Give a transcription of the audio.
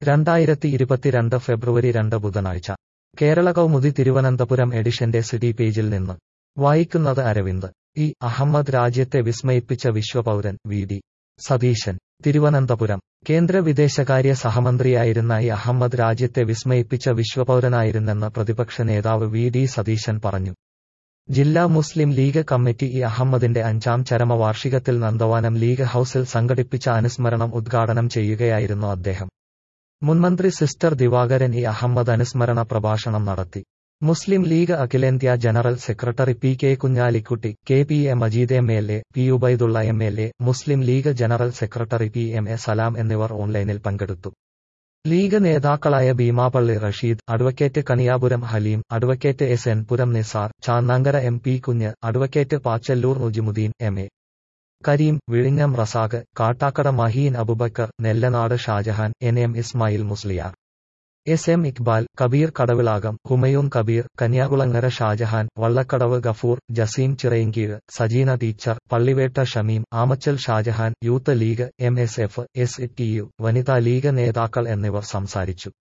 രണ്ടായിരത്തി ഇരുപത്തിരണ്ട് ഫെബ്രുവരി രണ്ട് ബുധനാഴ്ച കേരള കൗമുദി തിരുവനന്തപുരം എഡിഷന്റെ സിറ്റി പേജിൽ നിന്ന് വായിക്കുന്നത് അരവിന്ദ് ഇ അഹമ്മദ് രാജ്യത്തെ വിസ്മയിപ്പിച്ച വിശ്വപൗരൻ വി ഡി സതീശൻ തിരുവനന്തപുരം കേന്ദ്ര വിദേശകാര്യ സഹമന്ത്രിയായിരുന്ന ഇ അഹമ്മദ് രാജ്യത്തെ വിസ്മയിപ്പിച്ച വിശ്വപൗരനായിരുന്നെന്ന് പ്രതിപക്ഷ നേതാവ് വി ഡി സതീശൻ പറഞ്ഞു ജില്ലാ മുസ്ലിം ലീഗ് കമ്മിറ്റി ഇ അഹമ്മദിന്റെ അഞ്ചാം ചരമവാർഷികത്തിൽ നന്ദവാനം ലീഗ് ഹൌസിൽ സംഘടിപ്പിച്ച അനുസ്മരണം ഉദ്ഘാടനം ചെയ്യുകയായിരുന്നു അദ്ദേഹം മുൻമന്ത്രി സിസ്റ്റർ ദിവാകരൻ ഇ അഹമ്മദ് അനുസ്മരണ പ്രഭാഷണം നടത്തി മുസ്ലിം ലീഗ് അഖിലേന്ത്യാ general secretary P K Kunhalikutty K P A Majeed M L A P Ubaidulla M L A Muslim League general secretary P M A Salam എന്നിവർ ഓൺലൈനിൽ പങ്കെടുത്തു ലീഗ് നേതാക്കളായ Beemapally Rasheed advocate Kaniyapuram Haleem advocate S N Puram Nisar Channankara M P Kunju advocate Pachalloor Nujimudheen M A Kareem വിഴിഞ്ഞം Razak Kattakada Maheen Abubakar Nellanad Shajahan N M Ismail Musliyar S M Iqbal Kabeer Kadavilakam Humayun Kabeer Kanyakulangara Shajahan Vallakkadavu Gafoor Jaseem Chirayinkeezhu Sajeena teacher Pallivetta Shameem Amachal Shajahan youth League M S F S T U വനിതാ ലീഗ് നേതാക്കൾ എന്നിവർ സംസാരിച്ചു